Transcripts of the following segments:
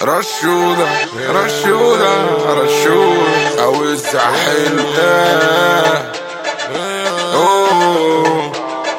رشودة رشودة رشودة أو الساحل آه. أوه.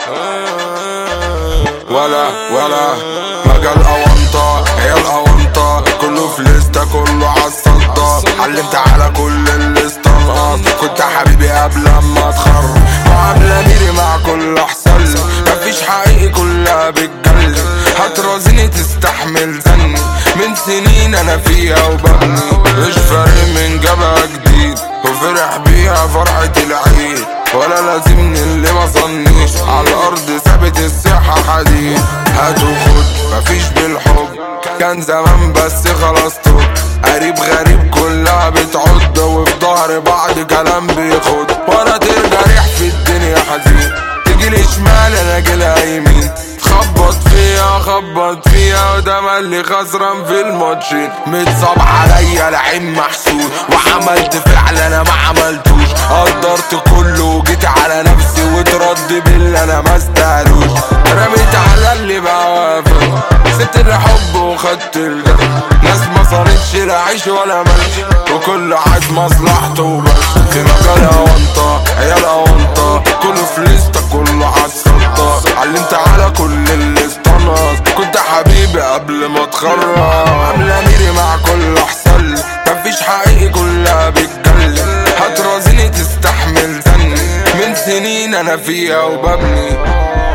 ولا ولا مجال أونطة هي الأونطة كله في لستة كله عالصدة علمت على كل اللي استنقص كنت حبيبي قبل ما اتخرج معاملة ميري مع كل احسن مفيش حقيقي كلها بتجلي هترازيني تستحمل زني من سنين انا فيها وببني مش فارق من جبهة جديد وفرح بيها فرحة العيد ولا لازمني اللي ما صنيش على الارض ثابت الصحة حديد هات وخد مفيش بالحب كان زمان بس خلاص توب قريب غريب كلها بتعض وفي ظهر بعض كلام بيخد ولا ترجع ريح في الدنيا حزين تجيلي شمال انا اجيلها يمين خبط فيها خبط فيها وده مالي خسران في الماتشين متصاب عليا لعين محسود وعملت فعل انا ما عملتوش قدرت كله وجيت على نفسي وترد باللي انا ما استاهلوش رميت على اللي بقى وافق سبت الحب وخدت الجد ناس ما صارتش لا عيش ولا ملش وكل عايز مصلحته وبس في مجال اونطة عيال اونطة كله في لستة كله عالسلطة علمت على كل اللي استنص كنت حبيبي قبل ما اتخرج عاملة ميري مع كل احسن مفيش حقيقي كلها بتجلي هترازيني تستحمل زني من سنين انا فيها وببني